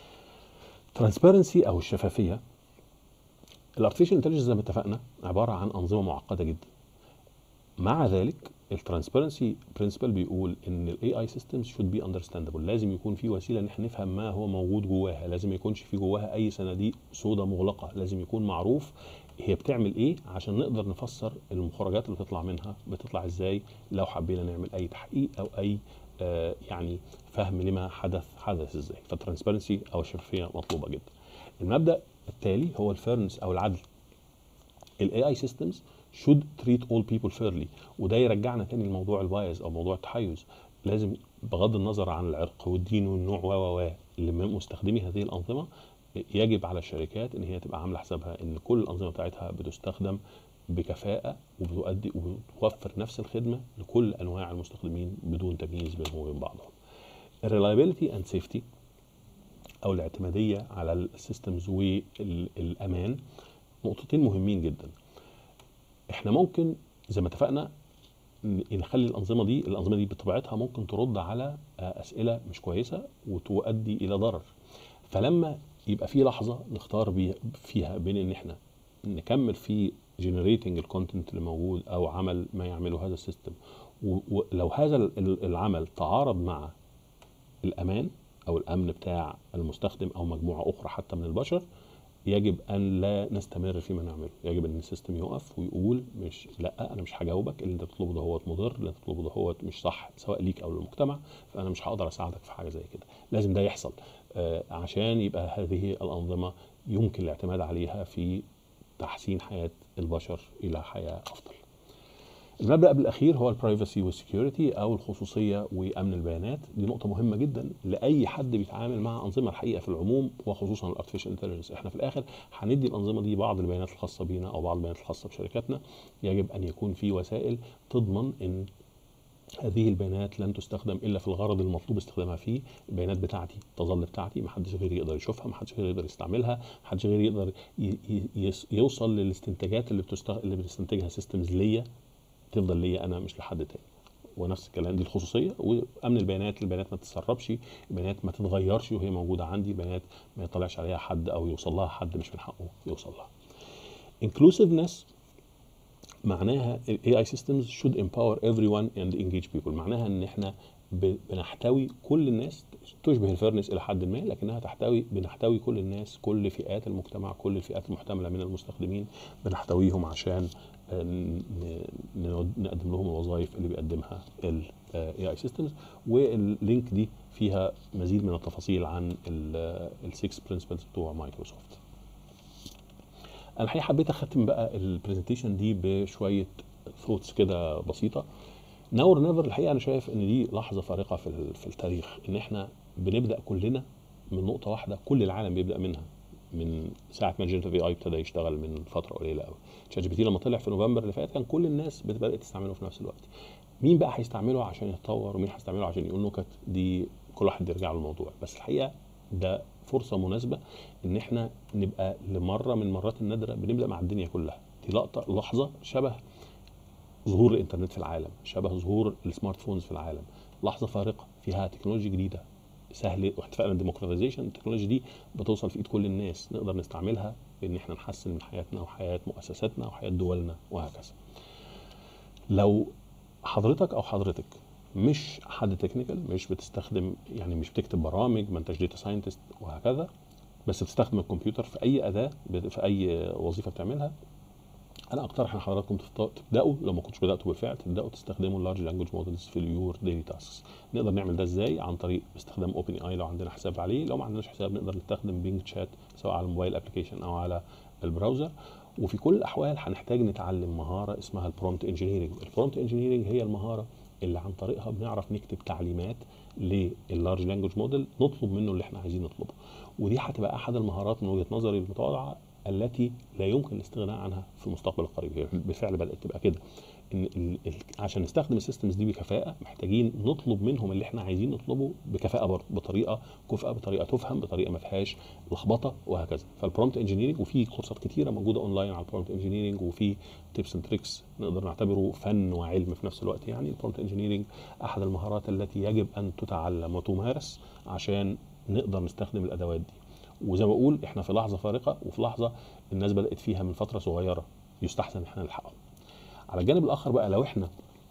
ترانسبيرنسي او الشفافيه الارتفيشال انتليجنس زي ما اتفقنا عباره عن انظمه معقده جدا مع ذلك الترانسبيرنسي برنسبل بيقول ان الاي اي سيستمز شود بي اندرستاندبل لازم يكون في وسيله ان احنا نفهم ما هو موجود جواها لازم ما يكونش في جواها اي صناديق سودا مغلقه لازم يكون معروف هي بتعمل ايه عشان نقدر نفسر المخرجات اللي بتطلع منها بتطلع ازاي لو حبينا نعمل اي تحقيق او اي آه يعني فهم لما حدث حدث ازاي فالترانسبيرنسي او الشفافيه مطلوبه جدا المبدا التالي هو الفيرنس او العدل الاي اي سيستمز should treat all people fairly وده يرجعنا تاني لموضوع البايز او موضوع التحيز لازم بغض النظر عن العرق والدين والنوع و و و اللي من مستخدمي هذه الانظمه يجب على الشركات ان هي تبقى عامله حسابها ان كل الانظمه بتاعتها بتستخدم بكفاءه وبتؤدي وبتوفر نفس الخدمه لكل انواع المستخدمين بدون تمييز بينهم وبين بعضهم. الريلايبيليتي اند سيفتي او الاعتماديه على السيستمز والامان نقطتين مهمين جدا. احنا ممكن زي ما اتفقنا ن- نخلي الانظمه دي الانظمه دي بطبيعتها ممكن ترد على آه، اسئله مش كويسه وتؤدي الى ضرر فلما يبقى في لحظه نختار بي- فيها بين ان احنا نكمل في جنريتنج الكونتنت اللي موجود او عمل ما يعمله هذا السيستم و- ولو هذا ال- ال- العمل تعارض مع الامان او الامن بتاع المستخدم او مجموعه اخرى حتى من البشر يجب ان لا نستمر فيما نعمله يجب ان السيستم يقف ويقول مش لا انا مش هجاوبك اللي انت بتطلبه ده هو مضر اللي انت بتطلبه ده هو مش صح سواء ليك او للمجتمع فانا مش هقدر اساعدك في حاجه زي كده لازم ده يحصل آه عشان يبقى هذه الانظمه يمكن الاعتماد عليها في تحسين حياه البشر الى حياه افضل المبدا الاخير هو البرايفسي والسكيورتي او الخصوصيه وامن البيانات دي نقطه مهمه جدا لاي حد بيتعامل مع انظمه الحقيقه في العموم وخصوصا الارتفيشال انتليجنس احنا في الاخر هندي الانظمه دي بعض البيانات الخاصه بينا او بعض البيانات الخاصه بشركاتنا يجب ان يكون في وسائل تضمن ان هذه البيانات لن تستخدم الا في الغرض المطلوب استخدامها فيه البيانات بتاعتي تظل بتاعتي ما حدش غيري يقدر يشوفها ما حدش غيري يقدر يستعملها ما حدش غيري يقدر ي- ي- يس- يوصل للاستنتاجات اللي بتستغ... اللي بتستنتجها سيستمز ليا تفضل ليا انا مش لحد تاني ونفس الكلام دي الخصوصيه وامن البيانات البيانات ما تتسربش البيانات ما تتغيرش وهي موجوده عندي البيانات ما يطلعش عليها حد او يوصل لها حد مش من حقه يوصل لها inclusiveness معناها ال AI systems should empower everyone and engage people معناها ان احنا ب- بنحتوي كل الناس تشبه الفيرنس الى حد ما لكنها تحتوي بنحتوي كل الناس كل فئات المجتمع كل الفئات المحتمله من المستخدمين بنحتويهم عشان آه، ن- ن- نقدم لهم الوظائف اللي بيقدمها ال آه، AI systems واللينك دي فيها مزيد من التفاصيل عن السكس برنسبلز بتوع مايكروسوفت انا الحقيقه حبيت اختم بقى البرزنتيشن دي بشويه ثوتس كده بسيطه ناو اور نيفر الحقيقه انا شايف ان دي لحظه فارقه في ال- في التاريخ ان احنا بنبدا كلنا من نقطه واحده كل العالم بيبدا منها من ساعه ما الجنريتيف اي اي ابتدى يشتغل من فتره قليله قوي شات جي بي تي لما طلع في نوفمبر اللي فات كان كل الناس بدات تستعمله في نفس الوقت مين بقى هيستعمله عشان يتطور ومين هيستعمله عشان يقول نكت دي كل واحد يرجع له الموضوع بس الحقيقه ده فرصه مناسبه ان احنا نبقى لمره من المرات النادره بنبدا مع الدنيا كلها دي لقطه لحظه شبه ظهور الانترنت في العالم شبه ظهور السمارت فونز في العالم لحظه فارقه فيها تكنولوجيا جديده سهل واتفقنا الديموكراتيزيشن التكنولوجيا دي بتوصل في ايد كل الناس نقدر نستعملها بان احنا نحسن من حياتنا وحياه مؤسساتنا وحياه دولنا وهكذا لو حضرتك او حضرتك مش حد تكنيكال مش بتستخدم يعني مش بتكتب برامج ما انتش داتا ساينتست وهكذا بس بتستخدم الكمبيوتر في اي اداه بت- في اي وظيفه بتعملها انا اقترح ان حضراتكم تفت- تبداوا لو ما كنتش بداتوا بالفعل تبداوا تستخدموا اللارج لانجوج مودلز في اليور ديلي تاسكس نقدر نعمل ده ازاي عن طريق استخدام اوبن اي لو عندنا حساب عليه لو ما عندناش حساب نقدر نستخدم بينج شات سواء على الموبايل ابلكيشن او على البراوزر وفي كل الاحوال هنحتاج نتعلم مهاره اسمها البرومت انجينيرنج البرومت انجينيرنج هي المهاره اللي عن طريقها بنعرف نكتب تعليمات لللارج لانجوج موديل نطلب منه اللي احنا عايزين نطلبه ودي هتبقى احد المهارات من وجهه نظري المتواضعه التي لا يمكن الاستغناء عنها في المستقبل القريب هي بالفعل بدات تبقى كده ان ال- ال- عشان نستخدم السيستمز دي بكفاءه محتاجين نطلب منهم اللي احنا عايزين نطلبه بكفاءه برضه بطريقه كفءه بطريقه تفهم بطريقه ما فيهاش لخبطه وهكذا فالبرومت انجينيرنج وفي كورسات كتيره موجوده اونلاين على البرومت انجينيرنج وفي تيبس اند تريكس نقدر نعتبره فن وعلم في نفس الوقت يعني البرومت انجينيرنج احد المهارات التي يجب ان تتعلم وتمارس عشان نقدر نستخدم الادوات دي وزي ما بقول احنا في لحظه فارقه وفي لحظه الناس بدات فيها من فتره صغيره يستحسن احنا نلحقهم على الجانب الاخر بقى لو احنا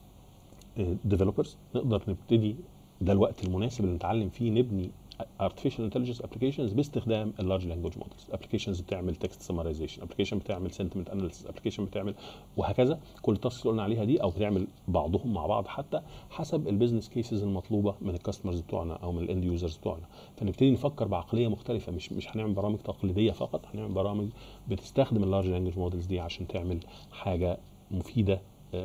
ديفلوبرز نقدر نبتدي ده الوقت المناسب اللي نتعلم فيه نبني artificial intelligence applications باستخدام اللارج لانجوج مودلز ابلكيشنز بتعمل تكست سمرايزيشن ابلكيشن بتعمل سنتمنت اناليسيس ابلكيشن بتعمل وهكذا كل التاسكس اللي قلنا عليها دي او بتعمل بعضهم مع بعض حتى حسب البيزنس كيسز المطلوبه من الكاستمرز بتوعنا او من الاند يوزرز بتوعنا فنبتدي نفكر بعقليه مختلفه مش مش هنعمل برامج تقليديه فقط هنعمل برامج بتستخدم اللارج لانجوج مودلز دي عشان تعمل حاجه مفيده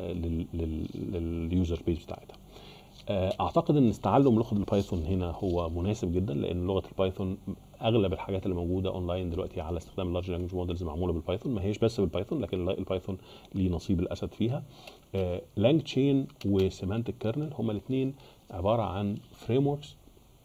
لليوزر بيز بتاعتها آه، اعتقد ان تعلم لغه البايثون هنا هو مناسب جدا لان لغه البايثون اغلب الحاجات اللي موجوده اونلاين دلوقتي على استخدام اللارج لانجوج مودلز معموله بالبايثون ما هيش بس بالبايثون لكن البايثون ليه نصيب الاسد فيها لانج تشين وسيمانتك كيرنل هما الاثنين عباره عن فريم وركس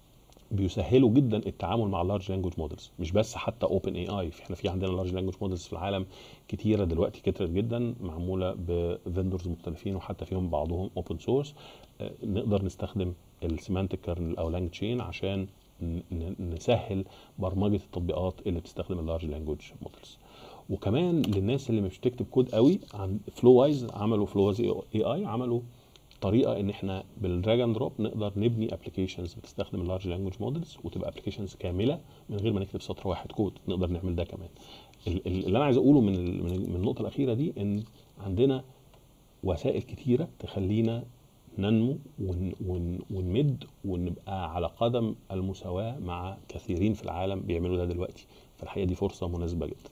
بيسهلوا جدا التعامل مع اللارج لانجوج مودلز مش بس حتى اوبن اي اي احنا في عندنا لارج لانجوج مودلز في العالم كتيره دلوقتي كترت جدا معموله بفندرز مختلفين وحتى فيهم بعضهم اوبن سورس نقدر نستخدم السيمانتك كيرنل او لانج تشين عشان ن- ن- نسهل برمجه التطبيقات اللي بتستخدم اللارج لانجوج مودلز وكمان للناس اللي مش بتكتب كود قوي عن فلو وايز عملوا فلو وايز اي اي عملوا طريقه ان احنا بالدراج اند دروب نقدر نبني ابلكيشنز بتستخدم اللارج لانجوج مودلز وتبقى ابلكيشنز كامله من غير ما نكتب سطر واحد كود نقدر نعمل ده كمان ال- ال- اللي انا عايز اقوله من ال- من ال- من النقطه الاخيره دي ان عندنا وسائل كتيره تخلينا ننمو ون ون ونمد ونبقى على قدم المساواه مع كثيرين في العالم بيعملوا ده دلوقتي فالحقيقه دي فرصه مناسبه جدا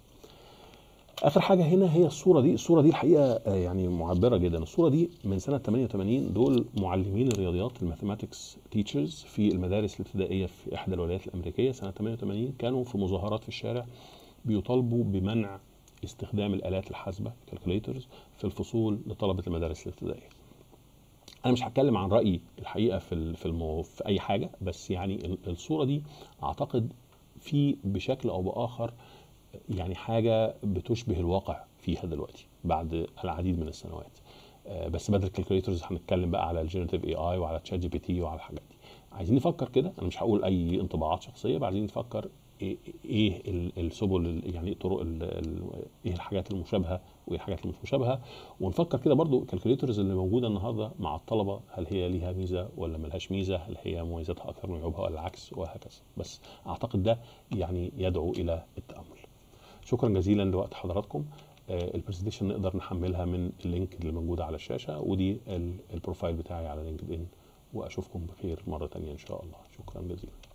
اخر حاجه هنا هي الصوره دي الصوره دي الحقيقه آه، يعني معبره جدا الصوره دي من سنه 88 دول معلمين الرياضيات الماثيماتكس تيتشرز في المدارس الابتدائيه في احدى الولايات الامريكيه سنه 88 كانوا في مظاهرات في الشارع بيطالبوا بمنع استخدام الالات الحاسبه كالكوليترز في الفصول لطلبه المدارس الابتدائيه انا مش هتكلم عن رايي الحقيقه في ال- في المو... في اي حاجه بس يعني ال- الصوره دي اعتقد في بشكل او باخر يعني حاجه بتشبه الواقع فيها دلوقتي بعد العديد من السنوات آه، بس بدل الكالكوليترز هنتكلم بقى على الجينيريتيف اي اي وعلى تشات جي بي تي وعلى الحاجات دي عايزين نفكر كده انا مش هقول اي انطباعات شخصيه بس عايزين نفكر ايه إيه ال- السبل ال- يعني الطرق ال- ال- ايه الحاجات المشابهه وايه الحاجات اللي مش مشابهه ونفكر كده برضو الكالكوليترز اللي موجوده النهارده مع الطلبه هل هي ليها ميزه ولا ملهاش ميزه هل هي مميزاتها اكثر من عيوبها ولا العكس وهكذا بس اعتقد ده يعني يدعو الى التامل شكرا جزيلا لوقت حضراتكم آه، البرزنتيشن نقدر نحملها من اللينك اللي موجود على الشاشه ودي ال- البروفايل بتاعي على لينكد ان واشوفكم بخير مره تانية ان شاء الله شكرا جزيلا